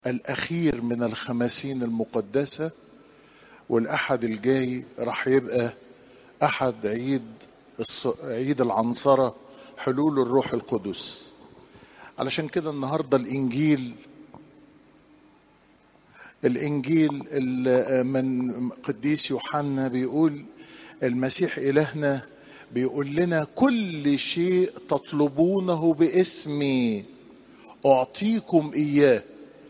الأخير من الخمسين المقدسة والأحد الجاي راح يبقى أحد عيد الص- عيد العنصرة حلول الروح القدس علشان كده النهاردة الإنجيل الإنجيل ال- من قديس يوحنا بيقول المسيح إلهنا بيقول لنا كل شيء تطلبونه باسمي أعطيكم إياه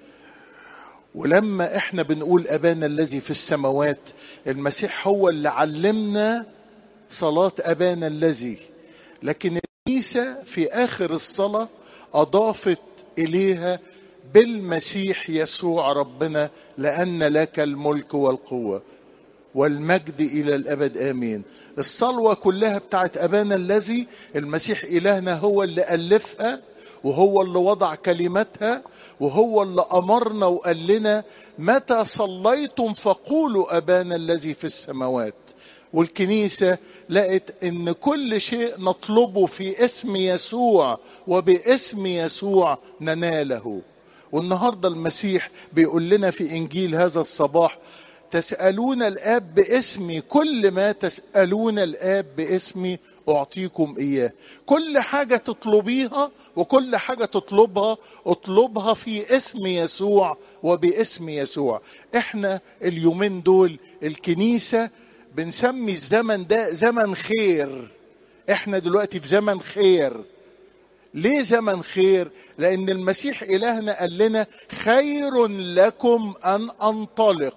ولما احنا بنقول ابانا الذي في السماوات المسيح هو اللي علمنا صلاة ابانا الذي لكن الكنيسة في اخر الصلاة اضافت اليها بالمسيح يسوع ربنا لان لك الملك والقوة والمجد الى الابد امين الصلوة كلها بتاعت ابانا الذي المسيح الهنا هو اللي الفها وهو اللي وضع كلماتها وهو اللي امرنا وقال لنا متى صليتم فقولوا ابانا الذي في السماوات والكنيسه لقت ان كل شيء نطلبه في اسم يسوع وباسم يسوع نناله والنهارده المسيح بيقول لنا في انجيل هذا الصباح تسالون الاب باسمي كل ما تسالون الاب باسمي اعطيكم اياه كل حاجه تطلبيها وكل حاجه تطلبها اطلبها في اسم يسوع وباسم يسوع احنا اليومين دول الكنيسه بنسمي الزمن ده زمن خير احنا دلوقتي في زمن خير ليه زمن خير لان المسيح الهنا قال لنا خير لكم ان انطلق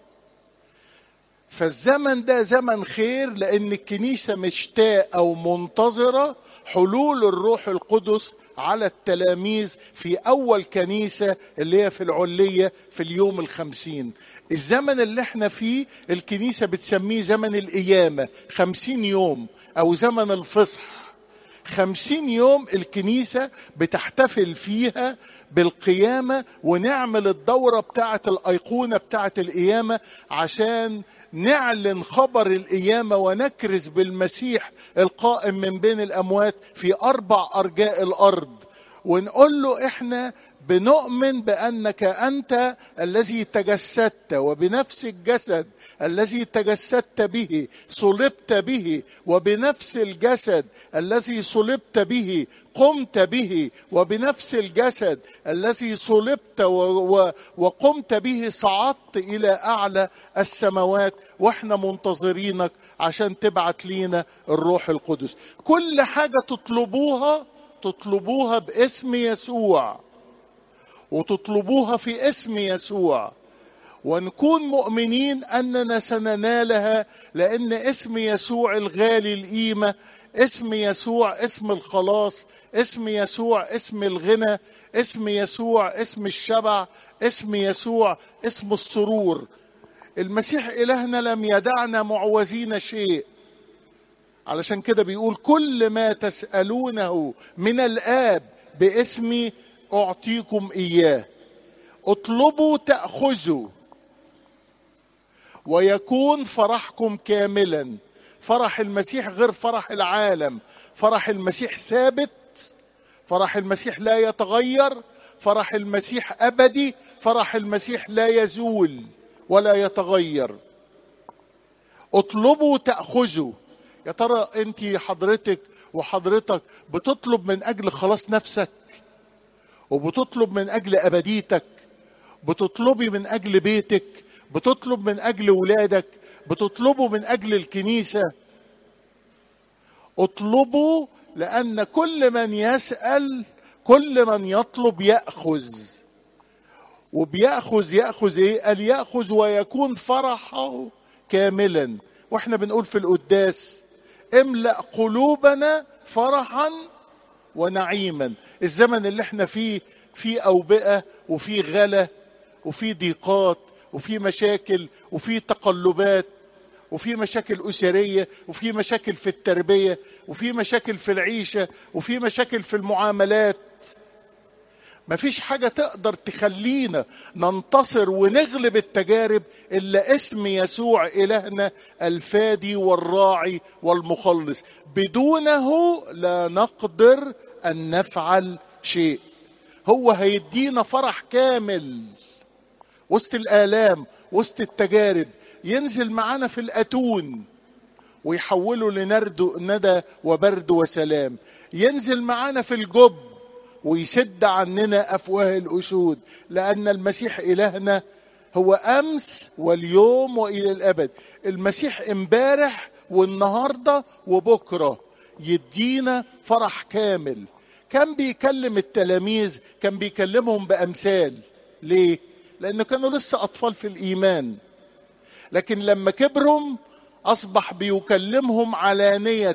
فالزمن ده زمن خير لان الكنيسه مشتاقه ومنتظره حلول الروح القدس على التلاميذ في اول كنيسه اللي هي في العليه في اليوم الخمسين الزمن اللي احنا فيه الكنيسه بتسميه زمن القيامه خمسين يوم او زمن الفصح خمسين يوم الكنيسة بتحتفل فيها بالقيامة ونعمل الدورة بتاعة الأيقونة بتاعة القيامة عشان نعلن خبر القيامة ونكرز بالمسيح القائم من بين الأموات في أربع أرجاء الأرض ونقول له احنا بنؤمن بانك انت الذي تجسدت وبنفس الجسد الذي تجسدت به صلبت به وبنفس الجسد الذي صلبت به قمت به وبنفس الجسد الذي صلبت و و وقمت به صعدت الى اعلى السماوات واحنا منتظرينك عشان تبعت لينا الروح القدس كل حاجه تطلبوها تطلبوها باسم يسوع وتطلبوها في اسم يسوع ونكون مؤمنين اننا سننالها لان اسم يسوع الغالي القيمه اسم يسوع اسم الخلاص اسم يسوع اسم الغنى اسم يسوع اسم الشبع اسم يسوع اسم السرور المسيح الهنا لم يدعنا معوزين شيء علشان كده بيقول كل ما تسالونه من الاب باسمي اعطيكم اياه اطلبوا تاخذوا ويكون فرحكم كاملا فرح المسيح غير فرح العالم فرح المسيح ثابت فرح المسيح لا يتغير فرح المسيح ابدي فرح المسيح لا يزول ولا يتغير اطلبوا تاخذوا يا ترى انت حضرتك وحضرتك بتطلب من اجل خلاص نفسك وبتطلب من اجل ابديتك بتطلبي من اجل بيتك بتطلب من اجل ولادك بتطلبوا من اجل الكنيسه اطلبوا لان كل من يسال كل من يطلب ياخذ وبياخذ ياخذ ايه قال ياخذ ويكون فرحه كاملا واحنا بنقول في القداس املا قلوبنا فرحا ونعيما الزمن اللي احنا فيه فيه اوبئه وفيه غلا وفيه ضيقات وفيه مشاكل وفيه تقلبات وفي مشاكل أسرية وفي مشاكل في التربية وفي مشاكل في العيشة وفي مشاكل في المعاملات مفيش حاجة تقدر تخلينا ننتصر ونغلب التجارب إلا اسم يسوع إلهنا الفادي والراعي والمخلص بدونه لا نقدر أن نفعل شيء هو هيدينا فرح كامل وسط الآلام وسط التجارب ينزل معانا في الأتون ويحوله لنرد ندى وبرد وسلام ينزل معانا في الجب ويسد عننا أفواه الأسود لأن المسيح إلهنا هو أمس واليوم وإلى الأبد المسيح امبارح والنهاردة وبكرة يدينا فرح كامل كان بيكلم التلاميذ كان بيكلمهم بأمثال ليه؟ لأنه كانوا لسه أطفال في الإيمان لكن لما كبروا أصبح بيكلمهم علانية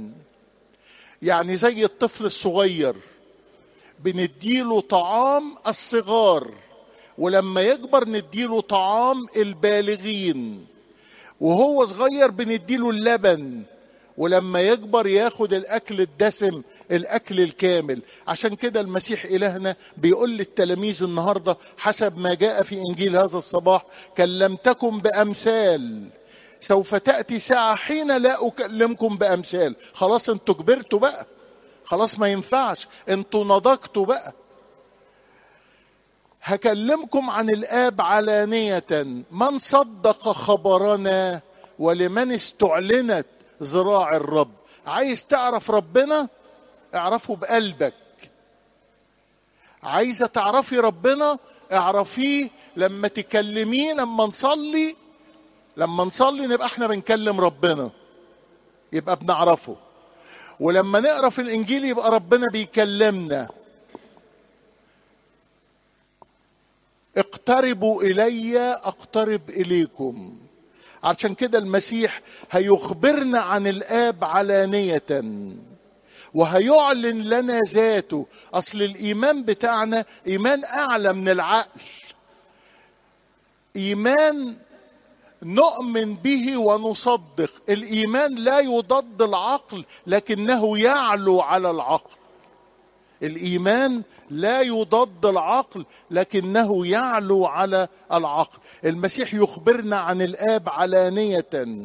يعني زي الطفل الصغير بنديله طعام الصغار ولما يكبر نديله طعام البالغين وهو صغير بنديله اللبن ولما يكبر ياخد الاكل الدسم الاكل الكامل عشان كده المسيح الهنا بيقول للتلاميذ النهارده حسب ما جاء في انجيل هذا الصباح كلمتكم بامثال سوف تاتي ساعه حين لا اكلمكم بامثال خلاص انتوا كبرتوا بقى خلاص ما ينفعش انتوا نضجتوا بقى هكلمكم عن الاب علانيه من صدق خبرنا ولمن استعلنت ذراع الرب عايز تعرف ربنا اعرفه بقلبك عايزه تعرفي ربنا اعرفيه لما تكلميه لما نصلي لما نصلي نبقى احنا بنكلم ربنا يبقى بنعرفه ولما نقرا في الانجيل يبقى ربنا بيكلمنا اقتربوا الي اقترب اليكم عشان كده المسيح هيخبرنا عن الاب علانيه وهيعلن لنا ذاته اصل الايمان بتاعنا ايمان اعلى من العقل ايمان نؤمن به ونصدق الايمان لا يضد العقل لكنه يعلو على العقل الايمان لا يضد العقل لكنه يعلو على العقل المسيح يخبرنا عن الاب علانيه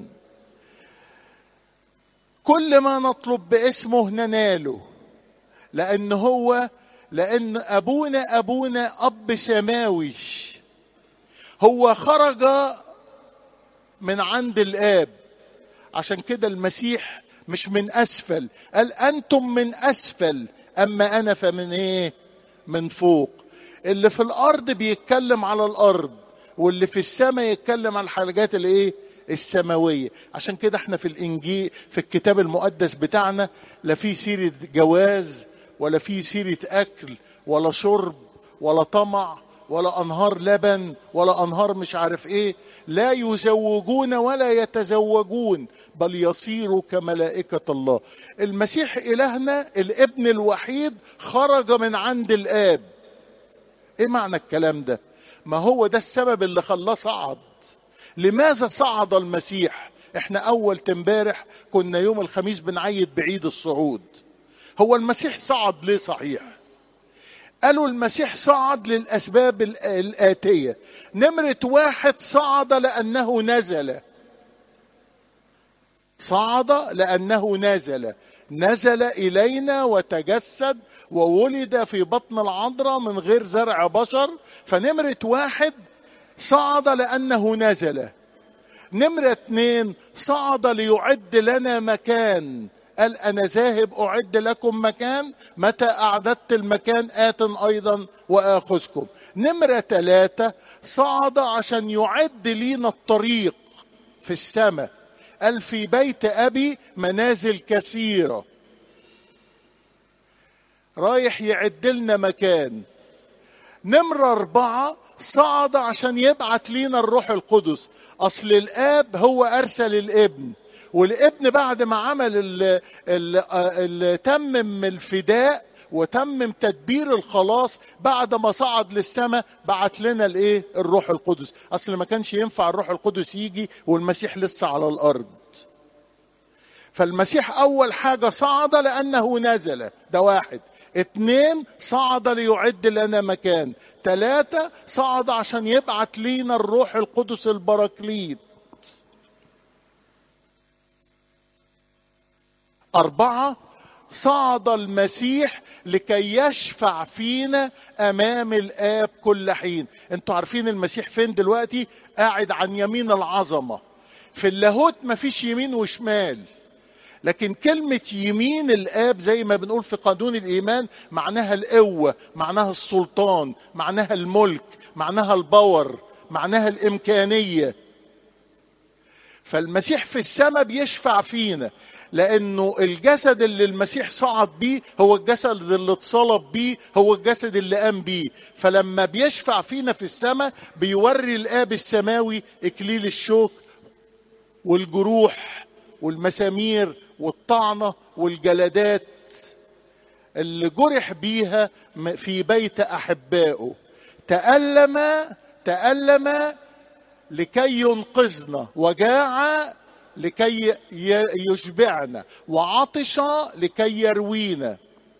كل ما نطلب باسمه نناله لان هو لان ابونا ابونا اب سماوي هو خرج من عند الاب عشان كده المسيح مش من اسفل قال انتم من اسفل اما انا فمن ايه من فوق اللي في الارض بيتكلم على الارض واللي في السماء يتكلم على الحاجات الايه السماويه عشان كده احنا في الانجيل في الكتاب المقدس بتاعنا لا في سيره جواز ولا في سيره اكل ولا شرب ولا طمع ولا انهار لبن ولا انهار مش عارف ايه لا يزوجون ولا يتزوجون بل يصيروا كملائكه الله المسيح الهنا الابن الوحيد خرج من عند الاب ايه معنى الكلام ده ما هو ده السبب اللي خلاه صعد لماذا صعد المسيح احنا اول امبارح كنا يوم الخميس بنعيد بعيد الصعود هو المسيح صعد ليه صحيح قالوا المسيح صعد للأسباب الآتية نمرة واحد صعد لأنه نزل صعد لأنه نزل نزل إلينا وتجسد وولد في بطن العذراء من غير زرع بشر فنمرة واحد صعد لأنه نزل نمرة اتنين صعد ليعد لنا مكان قال أنا ذاهب أعد لكم مكان متى أعددت المكان آت أيضا وآخذكم نمرة ثلاثة صعد عشان يعد لينا الطريق في السماء قال في بيت أبي منازل كثيرة رايح يعد لنا مكان نمرة أربعة صعد عشان يبعت لينا الروح القدس أصل الآب هو أرسل الابن والابن بعد ما عمل ال ال ال تمم الفداء وتمم تدبير الخلاص بعد ما صعد للسماء بعت لنا الايه الروح القدس اصل ما كانش ينفع الروح القدس يجي والمسيح لسه على الارض فالمسيح اول حاجه صعد لانه نزل ده واحد اتنين صعد ليعد لنا مكان تلاتة صعد عشان يبعت لينا الروح القدس البراكليت أربعة صعد المسيح لكي يشفع فينا امام الاب كل حين انتوا عارفين المسيح فين دلوقتي قاعد عن يمين العظمه في اللاهوت مفيش يمين وشمال لكن كلمة يمين الآب زي ما بنقول في قانون الإيمان معناها القوة معناها السلطان معناها الملك معناها البور معناها الإمكانية فالمسيح في السماء بيشفع فينا لانه الجسد اللي المسيح صعد بيه هو الجسد اللي اتصلب بيه هو الجسد اللي قام بيه فلما بيشفع فينا في السماء بيوري الاب السماوي اكليل الشوك والجروح والمسامير والطعنه والجلدات اللي جرح بيها في بيت احبائه تألم تألم لكي ينقذنا وجاع لكي يشبعنا وعطش لكي يروينا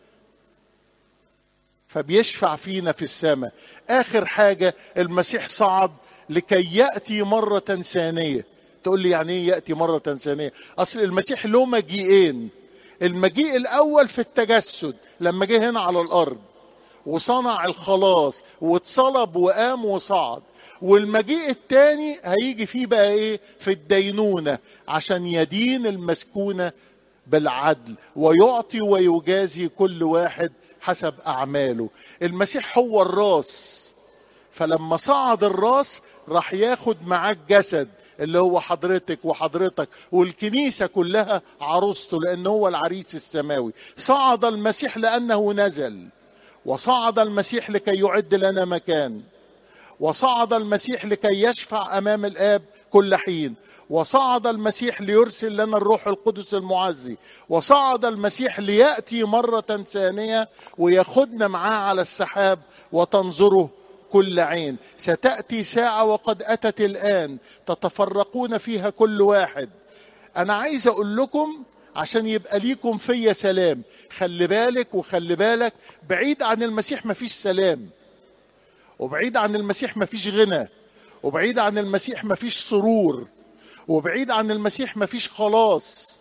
فبيشفع فينا في السماء اخر حاجه المسيح صعد لكي ياتي مره ثانيه تقول لي يعني ايه ياتي مره ثانيه اصل المسيح له مجيئين المجيء الاول في التجسد لما جه هنا على الارض وصنع الخلاص واتصلب وقام وصعد والمجيء الثاني هيجي فيه بقى ايه في الدينونة عشان يدين المسكونة بالعدل ويعطي ويجازي كل واحد حسب أعماله المسيح هو الراس فلما صعد الراس راح ياخد معاه الجسد اللي هو حضرتك وحضرتك والكنيسة كلها عروسته لأنه هو العريس السماوي صعد المسيح لأنه نزل وصعد المسيح لكي يعد لنا مكان وصعد المسيح لكي يشفع امام الاب كل حين وصعد المسيح ليرسل لنا الروح القدس المعزي وصعد المسيح لياتي مره ثانيه وياخدنا معاه على السحاب وتنظره كل عين ستاتي ساعه وقد اتت الان تتفرقون فيها كل واحد انا عايز اقول لكم عشان يبقى ليكم فيا سلام خلي بالك وخلي بالك بعيد عن المسيح مفيش سلام وبعيد عن المسيح مفيش غنى وبعيد عن المسيح مفيش سرور وبعيد عن المسيح مفيش خلاص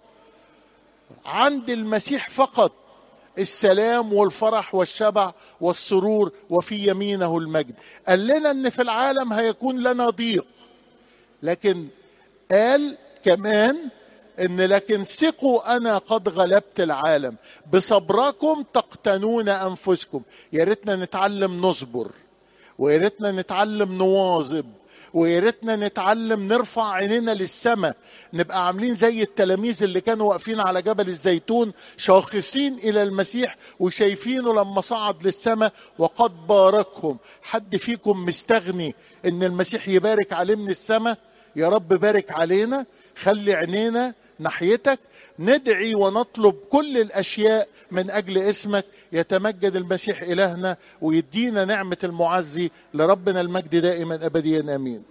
عند المسيح فقط السلام والفرح والشبع والسرور وفي يمينه المجد قال لنا ان في العالم هيكون لنا ضيق لكن قال كمان ان لكن ثقوا انا قد غلبت العالم بصبركم تقتنون انفسكم يا ريتنا نتعلم نصبر ويا ريتنا نتعلم نواظب ويا ريتنا نتعلم نرفع عينينا للسماء نبقى عاملين زي التلاميذ اللي كانوا واقفين على جبل الزيتون شاخصين الى المسيح وشايفينه لما صعد للسماء وقد باركهم حد فيكم مستغني ان المسيح يبارك عليه من السماء يا رب بارك علينا خلي عينينا ناحيتك ندعي ونطلب كل الاشياء من اجل اسمك يتمجد المسيح الهنا ويدينا نعمه المعزي لربنا المجد دائما ابديا امين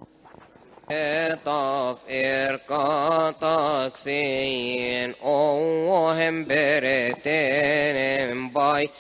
Etaf erkatak szén, ó, hem beretenem baj,